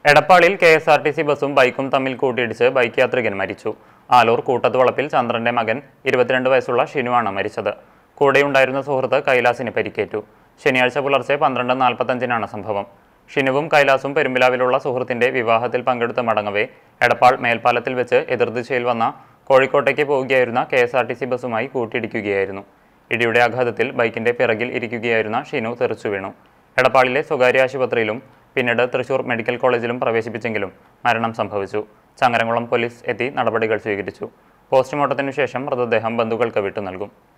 എടപ്പാളിൽ K S R T C ബസും ബൈക്കും തമ്മിൽ കൂട്ടിയിടിച്ച് ബൈക്ക് യാത്രികൻ മരിച്ചു ആലൂർ കൂട്ടത്തുവളപ്പിൽ ചന്ദ്രന്റെ മകൻ ഇരുപത്തിരണ്ട് വയസ്സുള്ള ഷിനുവാണ് മരിച്ചത് കൂടെയുണ്ടായിരുന്ന സുഹൃത്ത് കൈലാസിന് പരിക്കേറ്റു ശനിയാഴ്ച പുലർച്ചെ പന്ത്രണ്ട് നാൽപ്പത്തഞ്ചിനാണ് സംഭവം ഷിനുവും കൈലാസും പെരുമ്പിലാവിലുള്ള സുഹൃത്തിന്റെ വിവാഹത്തിൽ പങ്കെടുത്ത് മടങ്ങവേ എടപ്പാൾ മേൽപ്പാലത്തിൽ വെച്ച് എതിർദിശയിൽ വന്ന കോഴിക്കോട്ടേക്ക് പോവുകയായിരുന്ന K S R T C ബസുമായി കൂട്ടിയിടിക്കുകയായിരുന്നു ഇടിയുടെ ആഘാതത്തിൽ ബൈക്കിന്റെ പിറകിൽ ഇരിക്കുകയായിരുന്ന ഷിനു തെറിച്ചു വീണു എടപ്പാളിലെ സ്വകാര്യ ആശുപത്രിയിലും പിന്നീട് തൃശൂർ മെഡിക്കൽ കോളേജിലും പ്രവേശിപ്പിച്ചെങ്കിലും മരണം സംഭവിച്ചു ചങ്ങരംകുളം പോലീസ് എത്തി നടപടികൾ സ്വീകരിച്ചു പോസ്റ്റ്മോർട്ടത്തിനു ശേഷം മൃതദേഹം ബന്ധുക്കൾക്ക് വിട്ടു നൽകും